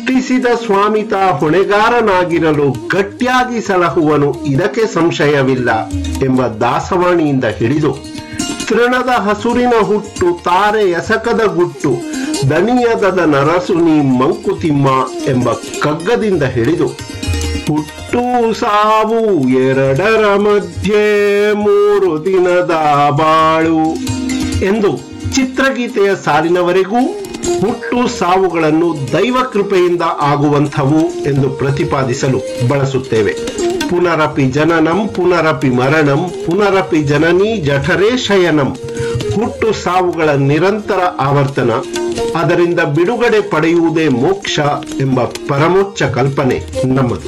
ಹುಟ್ಟಿಸಿದ ಸ್ವಾಮಿತ ಹೊಣೆಗಾರನಾಗಿರಲು ಗಟ್ಟಿಯಾಗಿ ಸಲಹುವನು ಇದಕ್ಕೆ ಸಂಶಯವಿಲ್ಲ ಎಂಬ ದಾಸವಾಣಿಯಿಂದ ಹಿಡಿದು ತೃಣದ ಹಸುರಿನ ಹುಟ್ಟು ತಾರೆ ಎಸಕದ ಗುಟ್ಟು ದಣಿಯದದ ನರಸು ನೀ ಮಂಕುತಿಮ್ಮ ಎಂಬ ಕಗ್ಗದಿಂದ ಹಿಡಿದು ಹುಟ್ಟು ಸಾವು ಎರಡರ ಮಧ್ಯೆ ಮೂರು ದಿನದ ಬಾಳು ಎಂದು ಚಿತ್ರಗೀತೆಯ ಸಾಲಿನವರೆಗೂ ಹುಟ್ಟು ಸಾವುಗಳನ್ನು ದೈವ ಕೃಪೆಯಿಂದ ಆಗುವಂಥವು ಎಂದು ಪ್ರತಿಪಾದಿಸಲು ಬಳಸುತ್ತೇವೆ ಪುನರಪಿ ಜನನಂ ಪುನರಪಿ ಮರಣಂ ಪುನರಪಿ ಜನನೀ ಜಠರೇ ಶಯನಂ ಹುಟ್ಟು ಸಾವುಗಳ ನಿರಂತರ ಆವರ್ತನ ಅದರಿಂದ ಬಿಡುಗಡೆ ಪಡೆಯುವುದೇ ಮೋಕ್ಷ ಎಂಬ ಪರಮೋಚ್ಚ ಕಲ್ಪನೆ ನಮ್ಮದು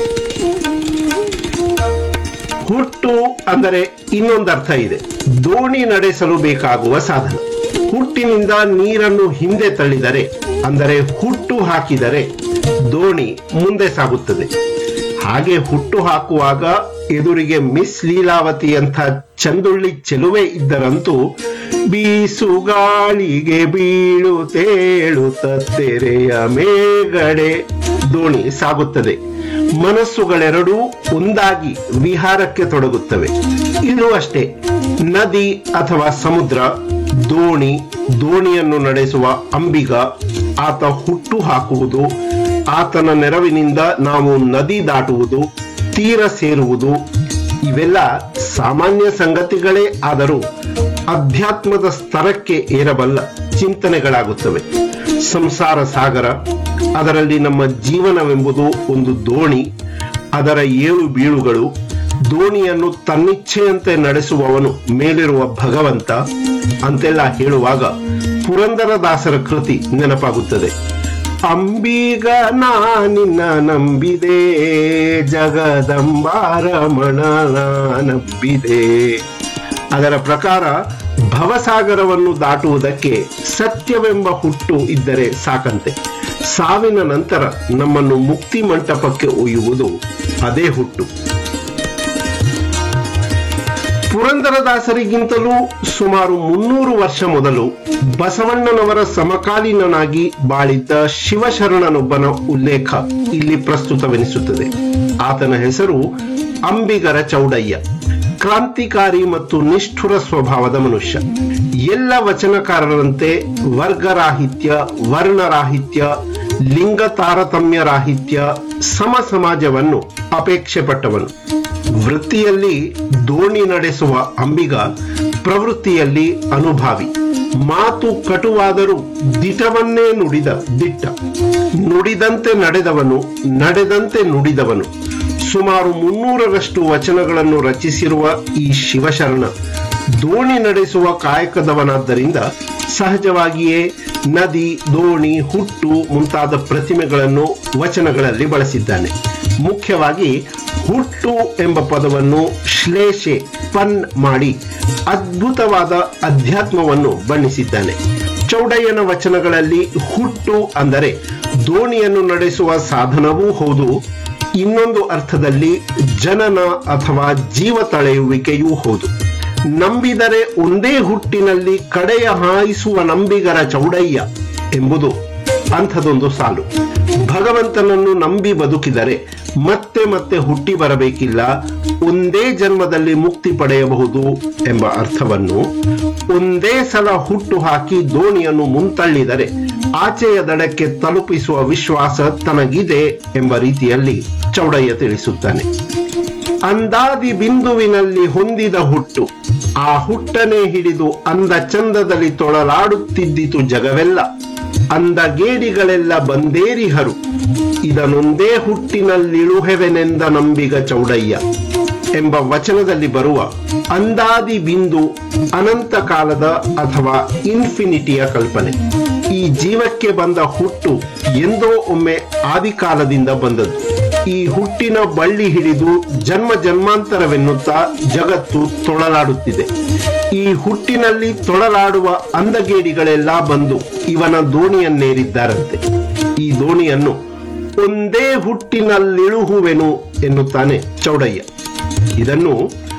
ಹುಟ್ಟು ಅಂದರೆ ಇನ್ನೊಂದರ್ಥ ಇದೆ ದೋಣಿ ನಡೆಸಲು ಬೇಕಾಗುವ ಸಾಧನ ಹುಟ್ಟಿನಿಂದ ನೀರನ್ನು ಹಿಂದೆ ತಳ್ಳಿದರೆ ಅಂದರೆ ಹುಟ್ಟು ಹಾಕಿದರೆ ದೋಣಿ ಮುಂದೆ ಸಾಗುತ್ತದೆ ಹಾಗೆ ಹುಟ್ಟು ಹಾಕುವಾಗ ಎದುರಿಗೆ ಮಿಸ್ ಲೀಲಾವತಿಯಂಥ ಚಂದುಳ್ಳಿ ಚೆಲುವೆ ಇದ್ದರಂತೂ ಬೀಸುಗಾಳಿಗೆ ಬೀಳು ತೇಳುತ್ತ ತೆರೆಯ ಮೇಗಡೆ ದೋಣಿ ಸಾಗುತ್ತದೆ ಮನಸ್ಸುಗಳೆರಡೂ ಒಂದಾಗಿ ವಿಹಾರಕ್ಕೆ ತೊಡಗುತ್ತವೆ ಇಲ್ಲೂ ಅಷ್ಟೇ ನದಿ ಅಥವಾ ಸಮುದ್ರ ದೋಣಿ ದೋಣಿಯನ್ನು ನಡೆಸುವ ಅಂಬಿಗ ಆತ ಹುಟ್ಟು ಹಾಕುವುದು ಆತನ ನೆರವಿನಿಂದ ನಾವು ನದಿ ದಾಟುವುದು ತೀರ ಸೇರುವುದು ಇವೆಲ್ಲ ಸಾಮಾನ್ಯ ಸಂಗತಿಗಳೇ ಆದರೂ ಅಧ್ಯಾತ್ಮದ ಸ್ತರಕ್ಕೆ ಏರಬಲ್ಲ ಚಿಂತನೆಗಳಾಗುತ್ತವೆ ಸಂಸಾರ ಸಾಗರ ಅದರಲ್ಲಿ ನಮ್ಮ ಜೀವನವೆಂಬುದು ಒಂದು ದೋಣಿ ಅದರ ಏಳು ಬೀಳುಗಳು ದೋಣಿಯನ್ನು ತನ್ನಿಚ್ಛೆಯಂತೆ ನಡೆಸುವವನು ಮೇಲಿರುವ ಭಗವಂತ ಅಂತೆಲ್ಲ ಹೇಳುವಾಗ ಪುರಂದರದಾಸರ ಕೃತಿ ನೆನಪಾಗುತ್ತದೆ ಅಂಬೀಗ ನಾ ನಿನ್ನ ನಂಬಿದೆ ಜಗದಂಬಾರಮಣ ನಂಬಿದೆ ಅದರ ಪ್ರಕಾರ ಭವಸಾಗರವನ್ನು ದಾಟುವುದಕ್ಕೆ ಸತ್ಯವೆಂಬ ಹುಟ್ಟು ಇದ್ದರೆ ಸಾಕಂತೆ ಸಾವಿನ ನಂತರ ನಮ್ಮನ್ನು ಮುಕ್ತಿ ಮಂಟಪಕ್ಕೆ ಒಯ್ಯುವುದು ಅದೇ ಹುಟ್ಟು ಪುರಂದರದಾಸರಿಗಿಂತಲೂ ಸುಮಾರು ಮುನ್ನೂರು ವರ್ಷ ಮೊದಲು ಬಸವಣ್ಣನವರ ಸಮಕಾಲೀನನಾಗಿ ಬಾಳಿದ್ದ ಶಿವಶರಣನೊಬ್ಬನ ಉಲ್ಲೇಖ ಇಲ್ಲಿ ಪ್ರಸ್ತುತವೆನಿಸುತ್ತದೆ ಆತನ ಹೆಸರು ಅಂಬಿಗರ ಚೌಡಯ್ಯ ಕ್ರಾಂತಿಕಾರಿ ಮತ್ತು ನಿಷ್ಠುರ ಸ್ವಭಾವದ ಮನುಷ್ಯ ಎಲ್ಲ ವಚನಕಾರರಂತೆ ವರ್ಗರಾಹಿತ್ಯ ವರ್ಣರಾಹಿತ್ಯ ಲಿಂಗ ತಾರತಮ್ಯ ರಾಹಿತ್ಯ ಸಮ ಸಮಾಜವನ್ನು ಅಪೇಕ್ಷೆ ಪಟ್ಟವನು ವೃತ್ತಿಯಲ್ಲಿ ದೋಣಿ ನಡೆಸುವ ಅಂಬಿಗ ಪ್ರವೃತ್ತಿಯಲ್ಲಿ ಅನುಭಾವಿ ಮಾತು ಕಟುವಾದರೂ ದಿಟವನ್ನೇ ನುಡಿದ ದಿಟ್ಟ ನುಡಿದಂತೆ ನಡೆದವನು ನಡೆದಂತೆ ನುಡಿದವನು ಸುಮಾರು ಮುನ್ನೂರರಷ್ಟು ವಚನಗಳನ್ನು ರಚಿಸಿರುವ ಈ ಶಿವಶರಣ ದೋಣಿ ನಡೆಸುವ ಕಾಯಕದವನಾದ್ದರಿಂದ ಸಹಜವಾಗಿಯೇ ನದಿ ದೋಣಿ ಹುಟ್ಟು ಮುಂತಾದ ಪ್ರತಿಮೆಗಳನ್ನು ವಚನಗಳಲ್ಲಿ ಬಳಸಿದ್ದಾನೆ ಮುಖ್ಯವಾಗಿ ಹುಟ್ಟು ಎಂಬ ಪದವನ್ನು ಶ್ಲೇಷೆ ಪನ್ ಮಾಡಿ ಅದ್ಭುತವಾದ ಅಧ್ಯಾತ್ಮವನ್ನು ಬಣ್ಣಿಸಿದ್ದಾನೆ ಚೌಡಯ್ಯನ ವಚನಗಳಲ್ಲಿ ಹುಟ್ಟು ಅಂದರೆ ದೋಣಿಯನ್ನು ನಡೆಸುವ ಸಾಧನವೂ ಹೌದು ಇನ್ನೊಂದು ಅರ್ಥದಲ್ಲಿ ಜನನ ಅಥವಾ ಜೀವ ತಳೆಯುವಿಕೆಯೂ ಹೌದು ನಂಬಿದರೆ ಒಂದೇ ಹುಟ್ಟಿನಲ್ಲಿ ಕಡೆಯ ಹಾಯಿಸುವ ನಂಬಿಗರ ಚೌಡಯ್ಯ ಎಂಬುದು ಅಂಥದೊಂದು ಸಾಲು ಭಗವಂತನನ್ನು ನಂಬಿ ಬದುಕಿದರೆ ಮತ್ತೆ ಮತ್ತೆ ಹುಟ್ಟಿ ಬರಬೇಕಿಲ್ಲ ಒಂದೇ ಜನ್ಮದಲ್ಲಿ ಮುಕ್ತಿ ಪಡೆಯಬಹುದು ಎಂಬ ಅರ್ಥವನ್ನು ಒಂದೇ ಸಲ ಹುಟ್ಟು ಹಾಕಿ ದೋಣಿಯನ್ನು ಮುಂತಳ್ಳಿದರೆ ಆಚೆಯ ದಡಕ್ಕೆ ತಲುಪಿಸುವ ವಿಶ್ವಾಸ ತನಗಿದೆ ಎಂಬ ರೀತಿಯಲ್ಲಿ ಚೌಡಯ್ಯ ತಿಳಿಸುತ್ತಾನೆ ಅಂದಾದಿ ಬಿಂದುವಿನಲ್ಲಿ ಹೊಂದಿದ ಹುಟ್ಟು ಆ ಹುಟ್ಟನೆ ಹಿಡಿದು ಅಂದ ಚಂದದಲ್ಲಿ ತೊಳಲಾಡುತ್ತಿದ್ದಿತು ಜಗವೆಲ್ಲ ಅಂದ ಗೇಡಿಗಳೆಲ್ಲ ಬಂದೇರಿಹರು ಇದನೊಂದೇ ಹುಟ್ಟಿನಲ್ಲಿಳುಹೆವೆನೆಂದ ನಂಬಿಗ ಚೌಡಯ್ಯ ಎಂಬ ವಚನದಲ್ಲಿ ಬರುವ ಅಂದಾದಿ ಬಿಂದು ಅನಂತ ಕಾಲದ ಅಥವಾ ಇನ್ಫಿನಿಟಿಯ ಕಲ್ಪನೆ ಈ ಜೀವಕ್ಕೆ ಬಂದ ಹುಟ್ಟು ಎಂದೋ ಒಮ್ಮೆ ಆದಿಕಾಲದಿಂದ ಬಂದದ್ದು ಈ ಹುಟ್ಟಿನ ಬಳ್ಳಿ ಹಿಡಿದು ಜನ್ಮ ಜನ್ಮಾಂತರವೆನ್ನುತ್ತಾ ಜಗತ್ತು ತೊಳಲಾಡುತ್ತಿದೆ ಈ ಹುಟ್ಟಿನಲ್ಲಿ ತೊಳಲಾಡುವ ಅಂದಗೇಡಿಗಳೆಲ್ಲ ಬಂದು ಇವನ ದೋಣಿಯನ್ನೇರಿದ್ದಾರಂತೆ ಈ ದೋಣಿಯನ್ನು ಒಂದೇ ಹುಟ್ಟಿನಲ್ಲಿಳುಹುವೆನು ಎನ್ನುತ್ತಾನೆ ಚೌಡಯ್ಯ ಇದನ್ನು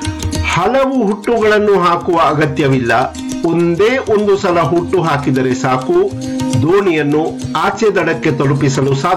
ಹಲವು ಹುಟ್ಟುಗಳನ್ನು ಹಾಕುವ ಅಗತ್ಯವಿಲ್ಲ ಒಂದೇ ಒಂದು ಸಲ ಹುಟ್ಟು ಹಾಕಿದರೆ ಸಾಕು ದೋಣಿಯನ್ನು ಆಚೆ ದಡಕ್ಕೆ ತಲುಪಿಸಲು ಸಾಧ್ಯ